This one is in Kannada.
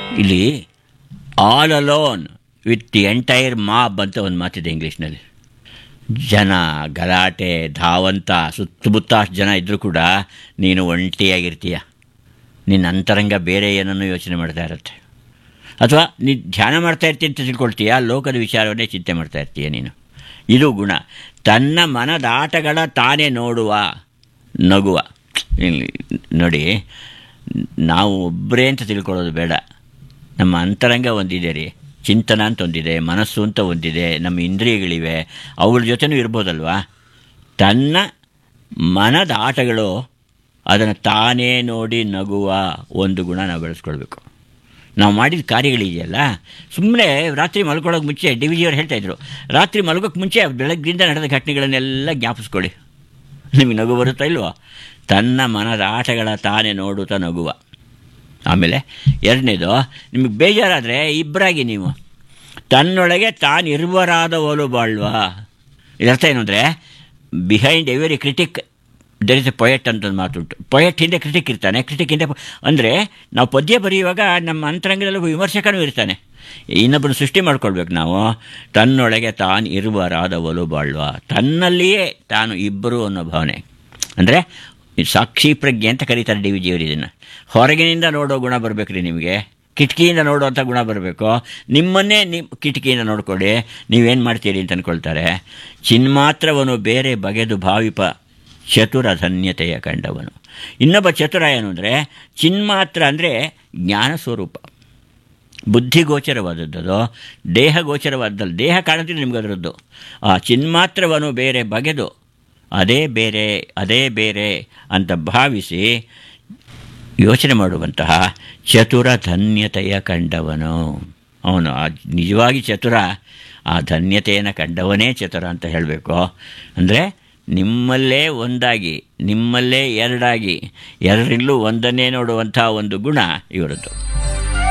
ಇಲ್ಲಿ all alone with the entire mob ಅಂತ ಒಂದು ಮಾತಿದೆ ಇಂಗ್ಲೀಷ್ನಲ್ಲಿ ಜನ ಗಲಾಟೆ ಧಾವಂತ ಸುತ್ತಮುತ್ತ ಅಷ್ಟು ಜನ ಇದ್ದರೂ ಕೂಡ ನೀನು ಒಂಟಿಯಾಗಿರ್ತೀಯ ನಿನ್ನ ಅಂತರಂಗ ಬೇರೆ ಏನನ್ನು ಯೋಚನೆ ಮಾಡ್ತಾ ಇರುತ್ತೆ ಅಥವಾ ನೀ ಧ್ಯಾನ ಮಾಡ್ತಾ ಇರ್ತೀನಿ ಅಂತ ತಿಳ್ಕೊಳ್ತೀಯ ಲೋಕದ ವಿಚಾರವನ್ನೇ ಚಿಂತೆ ಮಾಡ್ತಾ ಇರ್ತೀಯ ನೀನು ಇದು ಗುಣ ತನ್ನ ಮನದಾಟಗಳ ತಾನೇ ನೋಡುವ ನಗುವ ಇಲ್ಲಿ ನೋಡಿ ನಾವು ಒಬ್ಬರೇ ಅಂತ ತಿಳ್ಕೊಳ್ಳೋದು ಬೇಡ ನಮ್ಮ ಅಂತರಂಗ ಒಂದಿದೆ ರೀ ಚಿಂತನ ಅಂತ ಒಂದಿದೆ ಮನಸ್ಸು ಅಂತ ಒಂದಿದೆ ನಮ್ಮ ಇಂದ್ರಿಯಗಳಿವೆ ಅವುಗಳ ಜೊತೆನೂ ಇರ್ಬೋದಲ್ವಾ ತನ್ನ ಮನದ ಆಟಗಳು ಅದನ್ನು ತಾನೇ ನೋಡಿ ನಗುವ ಒಂದು ಗುಣ ನಾವು ಬೆಳೆಸ್ಕೊಳ್ಬೇಕು ನಾವು ಮಾಡಿದ ಕಾರ್ಯಗಳಿದೆಯಲ್ಲ ಸುಮ್ಮನೆ ರಾತ್ರಿ ಮಲ್ಕೊಳ್ಳೋಕೆ ಮುಂಚೆ ಡಿ ವಿ ಜಿಯವ್ರು ಹೇಳ್ತಾಯಿದ್ರು ರಾತ್ರಿ ಮಲ್ಗೋಕ್ಕೆ ಮುಂಚೆ ಬೆಳಗ್ಗಿಂದ ನಡೆದ ಘಟನೆಗಳನ್ನೆಲ್ಲ ಜ್ಞಾಪಿಸ್ಕೊಳ್ಳಿ ನಿಮಗೆ ನಗು ಬರುತ್ತಾ ಇಲ್ವೋ ತನ್ನ ಮನದ ಆಟಗಳ ತಾನೇ ನೋಡುತ್ತಾ ನಗುವ ಆಮೇಲೆ ಎರಡನೇದು ನಿಮಗೆ ಬೇಜಾರಾದರೆ ಇಬ್ಬರಾಗಿ ನೀವು ತನ್ನೊಳಗೆ ತಾನಿರ್ವರಾದವಲು ಬಾಳ್ವಾ ಇದರ್ಥ ಏನು ಅಂದರೆ behind every critic there is a poet ಅಂತ ಒಂದು ಮಾತುಂಟು ಪೊಯೆಟ್ ಹಿಂದೆ ಕ್ರಿಟಿಕ್ ಇರ್ತಾನೆ ಕ್ರಿಟಿಕ್ ಹಿಂದೆ ಅಂದರೆ ನಾವು ಪದ್ಯ ಬರೆಯುವಾಗ ನಮ್ಮ ಅಂತರಂಗದಲ್ಲಿ ಒಬ್ಬ ವಿಮರ್ಶಕನೂ ಇರ್ತಾನೆ ಇನ್ನೊಬ್ಬನ ಸೃಷ್ಟಿ ಮಾಡ್ಕೊಳ್ಬೇಕು ನಾವು ತನ್ನೊಳಗೆ ತಾನು ಇರುವರಾದವಲು ಬಾಳ್ವಾ ತನ್ನಲ್ಲಿಯೇ ತಾನು ಇಬ್ಬರು ಅನ್ನೋ ಭಾವನೆ ಅಂದರೆ ಸಾಕ್ಷಿ ಪ್ರಜ್ಞೆ ಅಂತ ಕರೀತಾರೆ ಡಿ ವಿ ಜಿಯವರು ಇದನ್ನು ಹೊರಗಿನಿಂದ ನೋಡೋ ಗುಣ ಬರಬೇಕು ರೀ ನಿಮಗೆ ಕಿಟಕಿಯಿಂದ ನೋಡುವಂಥ ಗುಣ ಬರಬೇಕು ನಿಮ್ಮನ್ನೇ ನಿಮ್ಮ ಕಿಟಕಿಯಿಂದ ನೋಡ್ಕೊಳ್ಳಿ ನೀವೇನು ಮಾಡ್ತೀರಿ ಅಂತ ಅಂದ್ಕೊಳ್ತಾರೆ ಚಿನ್ಮಾತ್ರವನು ಬೇರೆ ಬಗೆದು ಭಾವಿಪ ಚತುರ ಧನ್ಯತೆಯ ಕಂಡವನು ಇನ್ನೊಬ್ಬ ಚತುರ ಏನು ಅಂದರೆ ಚಿನ್ಮಾತ್ರ ಅಂದರೆ ಜ್ಞಾನ ಸ್ವರೂಪ ಬುದ್ಧಿಗೋಚರವಾದದ್ದು ದೇಹ ಗೋಚರವಾದದ್ದು ದೇಹ ಕಾಣುತ್ತಿದೆ ನಿಮ್ಗೆ ಅದರದ್ದು ಆ ಚಿನ್ಮಾತ್ರವನ್ನು ಬೇರೆ ಬಗೆದು ಅದೇ ಬೇರೆ ಅದೇ ಬೇರೆ ಅಂತ ಭಾವಿಸಿ ಯೋಚನೆ ಮಾಡುವಂತಹ ಚತುರ ಧನ್ಯತೆಯ ಕಂಡವನು ಅವನು ಆ ನಿಜವಾಗಿ ಚತುರ ಆ ಧನ್ಯತೆಯನ್ನು ಕಂಡವನೇ ಚತುರ ಅಂತ ಹೇಳಬೇಕು ಅಂದರೆ ನಿಮ್ಮಲ್ಲೇ ಒಂದಾಗಿ ನಿಮ್ಮಲ್ಲೇ ಎರಡಾಗಿ ಎರಡರಲ್ಲೂ ಒಂದನ್ನೇ ನೋಡುವಂಥ ಒಂದು ಗುಣ ಇವರದ್ದು